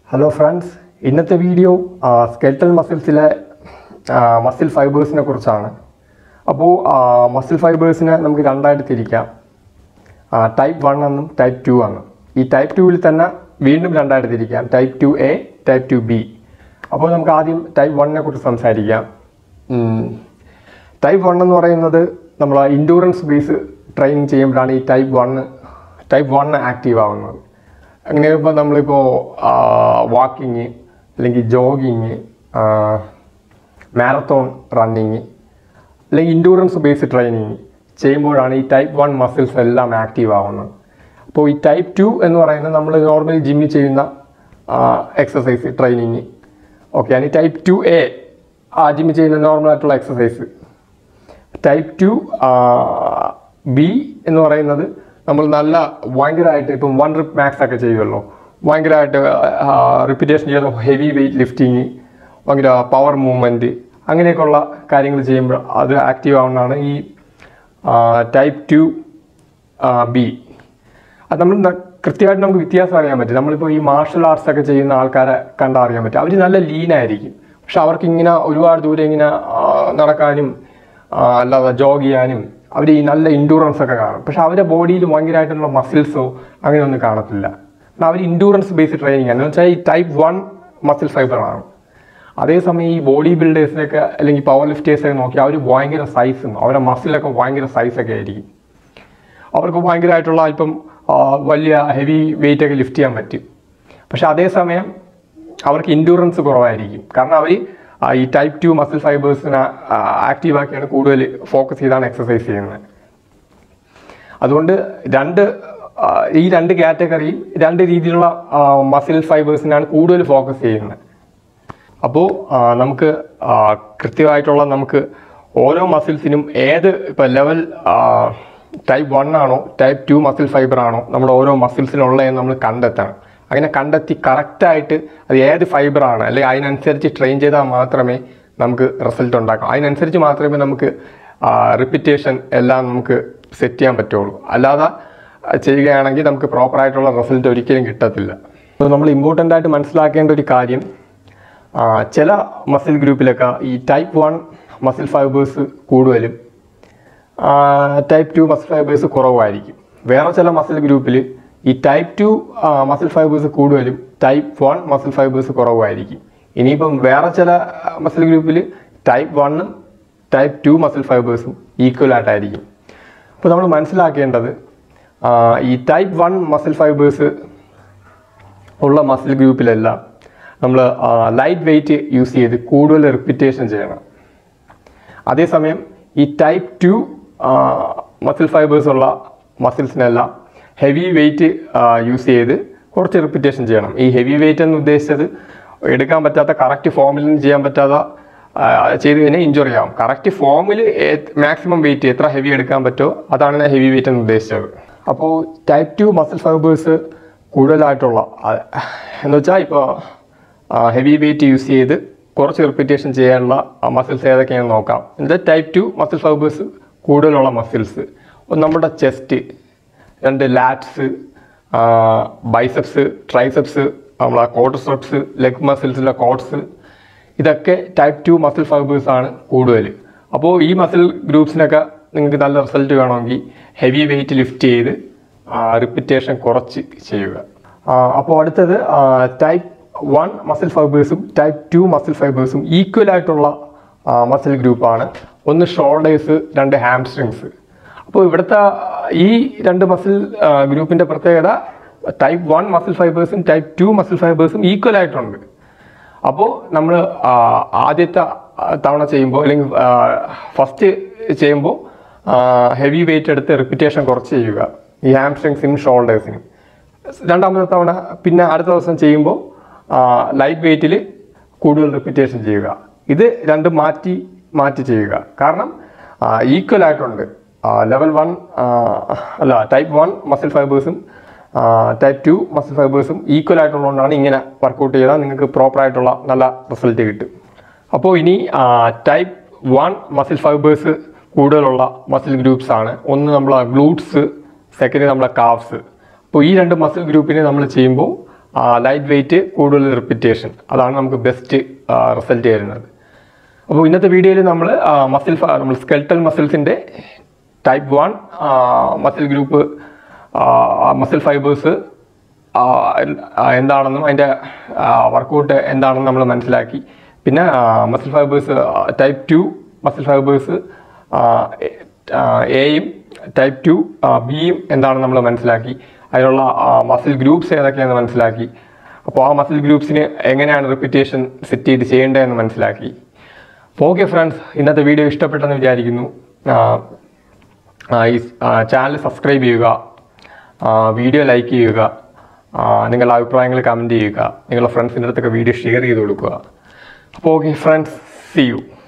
hello friends ഇന്നത്തെ video skeletal മസിൽസിലെ muscle ഫൈബേഴ്സിനെ കുറിച്ചാണ് അപ്പോൾ മസിൽ ഫൈബേഴ്സിനെ നമുക്ക് രണ്ടായിട്ട് തിരിക്കാം ടൈപ്പ് വൺ എന്നും ടൈപ്പ് ടു എന്നും ഈ ടൈപ്പ് ടുവിൽ തന്നെ വീണ്ടും രണ്ടായിട്ട് തിരിക്കാം type two A type two B അപ്പോൾ നമുക്ക് ആദ്യം ടൈപ്പ് വണ്ണിനെ കുറിച്ച് സംസാരിക്കാം ടൈപ്പ് വൺ എന്ന് പറയുന്നത് നമ്മൾ ഇൻഡൂറൻസ് ബേസ് ട്രെയിനിങ് ചെയ്യുമ്പോഴാണ് ഈ type one type one active ആവുന്നത് അങ്ങനെ ഇപ്പോൾ നമ്മളിപ്പോൾ വാക്കിങ് അല്ലെങ്കിൽ ജോഗിങ് മാരത്തോൺ റണ്ണിങ് അല്ലെങ്കിൽ ഇൻഡൂറൻസ് ബേസ്ഡ് ട്രെയിനിങ് ചെയ്യുമ്പോഴാണ് ഈ ടൈപ്പ് വൺ മസിൽസ് എല്ലാം ആക്റ്റീവ് ആവുന്നത് അപ്പോൾ ഈ ടൈപ്പ് ടു എന്ന് പറയുന്നത് നമ്മൾ നോർമലി ജിമ്മിൽ ചെയ്യുന്ന എക്സസൈസ് ട്രെയിനിങ് ഓക്കെ ആണ് ടൈപ്പ് ടു എ ആ ജിമ്മിൽ ചെയ്യുന്ന നോർമൽ ആയിട്ടുള്ള എക്സസൈസ് ടൈപ്പ് ടു ബി എന്ന് പറയുന്നത് നമ്മൾ നല്ല ഭയങ്കരമായിട്ട് ഇപ്പം വൺ റിപ്പ് മാക്സ് ഒക്കെ ചെയ്യുമല്ലോ ഭയങ്കരമായിട്ട് റിപ്പീറ്റേഷൻ ചെയ്യുന്ന ഹെവി വെയിറ്റ് ലിഫ്റ്റിങ് ഭയങ്കര പവർ മൂവ്മെൻറ്റ് അങ്ങനെയൊക്കെയുള്ള കാര്യങ്ങൾ ചെയ്യുമ്പോൾ അത് ആക്റ്റീവ് ആവുന്നതാണ് ഈ ടൈപ്പ് ടു ബി അത് നമ്മൾ ന- കൃത്യമായിട്ട് നമുക്ക് വ്യത്യാസം അറിയാൻ പറ്റും നമ്മളിപ്പോൾ ഈ മാർഷൽ ആർട്സ് ഒക്കെ ചെയ്യുന്ന ആൾക്കാരെ കണ്ടാൽ അറിയാൻ പറ്റും അവർ നല്ല ലീനായിരിക്കും പക്ഷെ അവർക്ക് ഇങ്ങനെ ഒരുപാട് ദൂരം ഇങ്ങനെ ആ, നടക്കാനും ആ, അല്ലാതെ ജോഗ് ചെയ്യാനും അവർ ഈ നല്ല ഇൻഡൂറൻസ് ഒക്കെ കാണും പക്ഷെ അവരുടെ ബോഡിയിൽ ഭയങ്കരമായിട്ടുള്ള മസിൽസോ അങ്ങനെയൊന്നും കാണത്തില്ല കാരണം അവർ ഇൻഡൂറൻസ് ബേസ്ഡ് ട്രെയിനിങ് ആണ് എന്ന് വെച്ചാൽ ഈ ടൈപ്പ് വൺ മസിൽ ഫൈബറാണ് അതേസമയം ഈ ബോഡി ബിൽഡേഴ്സിനൊക്കെ അല്ലെങ്കിൽ പവർ ലിഫ്റ്റേഴ്സൊക്കെ നോക്കി അവർ ഭയങ്കര സൈസും അവരുടെ മസിലൊക്കെ ഭയങ്കര സൈസൊക്കെ ആയിരിക്കും അവർക്ക് ഭയങ്കരമായിട്ടുള്ള ഇപ്പം ആ, വലിയ ഹെവി വെയിറ്റ് ഒക്കെ ലിഫ്റ്റ് ചെയ്യാൻ പറ്റും പക്ഷെ അതേസമയം അവർക്ക് ഇൻഡൂറൻസ് കുറവായിരിക്കും കാരണം അവർ ഈ ടൈപ്പ് ടു മസിൽ ഫൈബേഴ്സിനെ ആക്റ്റീവ് ആക്കിയാണ് കൂടുതൽ ഫോക്കസ് ചെയ്താണ് എക്സസൈസ് ചെയ്യുന്നത് അതുകൊണ്ട് രണ്ട് ആ, ഈ രണ്ട് കാറ്റഗറിയും രണ്ട് രീതിയിലുള്ള മസിൽ ഫൈബേഴ്സിനാണ് കൂടുതൽ ഫോക്കസ് ചെയ്യുന്നത് അപ്പോൾ നമുക്ക് ആ, കൃത്യമായിട്ടുള്ള നമുക്ക് ഓരോ മസിൽസിനും ഏത് ഇപ്പോൾ ലെവൽ ടൈപ്പ് വൺ ആണോ ടൈപ്പ് ടു മസിൽ ഫൈബർ ആണോ നമ്മുടെ ഓരോ മസിൽസിനുള്ളതെന്ന് നമ്മൾ കണ്ടെത്തണം അങ്ങനെ കണ്ടെത്തി കറക്റ്റായിട്ട് അത് ഏത് ഫൈബറാണ് അല്ലെങ്കിൽ അതിനനുസരിച്ച് ട്രെയിൻ ചെയ്താൽ മാത്രമേ നമുക്ക് റിസൾട്ട് ഉണ്ടാക്കാം അതിനനുസരിച്ച് മാത്രമേ നമുക്ക് റിപ്പീറ്റേഷൻ എല്ലാം നമുക്ക് സെറ്റ് ചെയ്യാൻ പറ്റുള്ളൂ അല്ലാതെ ആ, ചെയ്യുകയാണെങ്കിൽ നമുക്ക് പ്രോപ്പറായിട്ടുള്ള റിസൾട്ട് ഒരിക്കലും കിട്ടത്തില്ല അപ്പോൾ നമ്മൾ ഇമ്പോർട്ടൻ്റ് ആയിട്ട് മനസ്സിലാക്കേണ്ട ഒരു കാര്യം ആ, ചില മസിൽ ഗ്രൂപ്പിലൊക്കെ ഈ ടൈപ്പ് വൺ മസിൽ ഫൈബേഴ്സ് കൂടുതലും ടൈപ്പ് ടു മസിൽ ഫൈബേഴ്സ് കുറവായിരിക്കും വേറെ ചില മസിൽ ഗ്രൂപ്പിൽ ഈ ടൈപ്പ് ടു മസിൽ ഫൈബേഴ്സ് കൂടുതലും ടൈപ്പ് വൺ മസിൽ ഫൈബേഴ്സ് കുറവായിരിക്കും ഇനിയിപ്പം വേറെ ചില മസിൽ ഗ്രൂപ്പിൽ ടൈപ്പ് വണ്ണും ടൈപ്പ് ടു മസിൽ ഫൈബേഴ്സും ഈക്വൽ ആയിട്ടായിരിക്കും അപ്പോൾ നമ്മൾ മനസ്സിലാക്കേണ്ടത് ആ, ഈ ടൈപ്പ് വൺ മസിൽ ഫൈബേഴ്സ് ഉള്ള മസിൽ ഗ്രൂപ്പിലെല്ലാം നമ്മൾ ലൈറ്റ് വെയിറ്റ് യൂസ് ചെയ്ത് കൂടുതൽ റിപ്പീറ്റേഷൻ ചെയ്യണം അതേസമയം ഈ ടൈപ്പ് ടു മസിൽ ഫൈബേഴ്സ് ഉള്ള മസിൽസിനെല്ലാം ഹെവി വെയിറ്റ് യൂസ് ചെയ്ത് കുറച്ച് റിപ്പീറ്റേഷൻ ചെയ്യണം ഈ ഹെവി വെയിറ്റ് എന്ന് ഉദ്ദേശിച്ചത് എടുക്കാൻ പറ്റാത്ത കറക്റ്റ് ഫോമിൽ നിന്ന് ചെയ്യാൻ പറ്റാത്ത ആ, ചെയ്ത് കഴിഞ്ഞാൽ ഇഞ്ചുറി ആവും കറക്റ്റ് ഫോമിൽ മാക്സിമം വെയിറ്റ് എത്ര ഹെവി എടുക്കാൻ പറ്റുമോ അതാണ് ഞാൻ ഹെവി വെയിറ്റ് എന്ന് ഉദ്ദേശിച്ചത് അപ്പോൾ ടൈപ്പ് ടു മസിൽ ഫൈബേഴ്സ് കൂടുതലായിട്ടുള്ള ആ, എന്ന് വെച്ചാൽ ഇപ്പോൾ ഹെവി വെയിറ്റ് യൂസ് ചെയ്ത് കുറച്ച് റിപ്പീറ്റേഷൻ ചെയ്യാനുള്ള മസിൽസ് ഏതൊക്കെയാണെന്ന് നോക്കാം എന്നിട്ട് ടൈപ്പ് ടു മസിൽ ഫൈബേഴ്സ് കൂടുതലുള്ള മസിൽസ് ഒന്ന് നമ്മുടെ ചെസ്റ്റ് രണ്ട് ലാറ്റ്സ് ബൈസെപ്സ് ട്രൈസെപ്സ് നമ്മളെ കോട്ടസെപ്സ് ലെഗ് മസിൽസിലെ കോട്സ് ഇതൊക്കെ ടൈപ്പ് ടു മസിൽ ഫൈബേഴ്സ് ആണ് കൂടുതൽ അപ്പോൾ ഈ മസിൽ ഗ്രൂപ്പ്സിനൊക്കെ നിങ്ങൾക്ക് നല്ല റിസൾട്ട് വേണമെങ്കിൽ ഹെവി വെയിറ്റ് ലിഫ്റ്റ് ചെയ്ത് റിപ്പീറ്റേഷൻ കുറച്ച് ചെയ്യുക അപ്പോൾ അടുത്തത് ടൈപ്പ് വൺ മസിൽ ഫൈബേഴ്സും ടൈപ്പ് ടു മസിൽ ഫൈബേഴ്സും ഈക്വൽ ആയിട്ടുള്ള മസിൽ ഗ്രൂപ്പാണ് ഒന്ന് ഷോൾഡേഴ്സ് രണ്ട് ഹാംസ്ട്രിങ്സ് അപ്പോൾ ഇവിടുത്തെ ഈ രണ്ട് മസിൽ ഗ്രൂപ്പിൻ്റെ പ്രത്യേകത ടൈപ്പ് വൺ മസിൽ ഫൈബേഴ്സും ടൈപ്പ് ടു മസിൽ ഫൈബേഴ്സും ഈക്വൽ ആയിട്ടുണ്ട് അപ്പോൾ നമ്മൾ ആദ്യത്തെ ആ, തവണ ചെയ്യുമ്പോൾ അല്ലെങ്കിൽ ഫസ്റ്റ് ചെയ്യുമ്പോൾ ഹെവി വെയിറ്റ് എടുത്ത് റിപ്പീറ്റേഷൻ കുറച്ച് ചെയ്യുക ഈ ഹാംസ്ട്രിങ്സിനും ഷോൾഡേഴ്സിനും രണ്ടാമത്തെ തവണ പിന്നെ അടുത്ത ദിവസം ചെയ്യുമ്പോൾ ലൈറ്റ് വെയിറ്റിൽ കൂടുതൽ റിപ്പീറ്റേഷൻ ചെയ്യുക ഇത് രണ്ടും മാറ്റി മാറ്റി ചെയ്യുക കാരണം ഈക്വൽ ആയിട്ടുണ്ട് ലെവൽ വൺ അല്ല ടൈപ്പ് വൺ മസിൽ ഫൈബേഴ്സും ടൈപ്പ് ടു മസിൽ ഫൈബേഴ്സും ഈക്വൽ ആയിട്ടുള്ളതുകൊണ്ടാണ് ഇങ്ങനെ വർക്കൗട്ട് ചെയ്താൽ നിങ്ങൾക്ക് പ്രോപ്പർ ആയിട്ടുള്ള നല്ല റിസൾട്ട് കിട്ടും അപ്പോൾ ഇനി ടൈപ്പ് വൺ മസിൽ ഫൈബേഴ്സ് കൂടുതലുള്ള മസിൽ ഗ്രൂപ്പ്സ് ആണ് ഒന്ന് നമ്മളെ ഗ്ലൂട്ട്സ് സെക്കൻഡ് നമ്മളെ കാഫ്സ് അപ്പോൾ ഈ രണ്ട് മസിൽ ഗ്രൂപ്പിനെ നമ്മൾ ചെയ്യുമ്പോൾ ലൈറ്റ് വെയിറ്റ് കൂടുതൽ റിപ്പിറ്റേഷൻ അതാണ് നമുക്ക് ബെസ്റ്റ് റിസൾട്ട് തരുന്നത് അപ്പോൾ ഇന്നത്തെ വീഡിയോയിൽ നമ്മൾ മസിൽ നമ്മൾ സ്കെൽട്ടൽ മസിൽസിൻ്റെ type one muscle group muscle fibres എന്താണെന്നും അതിൻ്റെ വർക്കൗട്ട് എന്താണെന്നും നമ്മൾ മനസ്സിലാക്കി പിന്നെ muscle fibres type two muscle fibres എയും ടൈപ്പ് ടു ബിയും എന്താണെന്ന് നമ്മൾ മനസ്സിലാക്കി അതിനുള്ള മസിൽ ഗ്രൂപ്പ്സ് ഏതൊക്കെയാണെന്ന് മനസ്സിലാക്കി അപ്പോൾ ആ മസിൽ ഗ്രൂപ്പ്സിന് എങ്ങനെയാണ് റിപ്പിറ്റേഷൻ സെറ്റ് ചെയ്ത് ചെയ്യേണ്ടതെന്ന് മനസ്സിലാക്കി അപ്പോൾ ഓക്കെ ഫ്രണ്ട്സ് ഇന്നത്തെ വീഡിയോ ഇഷ്ടപ്പെട്ടെന്ന് വിചാരിക്കുന്നു ആ, ആ, ഈ ചാനൽ സബ്സ്ക്രൈബ് ചെയ്യുക ആ, വീഡിയോ ലൈക്ക് ചെയ്യുക ആ, നിങ്ങളുടെ അഭിപ്രായങ്ങൾ കമൻറ്റ് ചെയ്യുക നിങ്ങളുടെ ഫ്രണ്ട്സിൻ്റെ അടുത്തൊക്കെ വീഡിയോ ഷെയർ ചെയ്ത് കൊടുക്കുക അപ്പോൾ ഓക്കെ ഫ്രണ്ട്സ് സി യു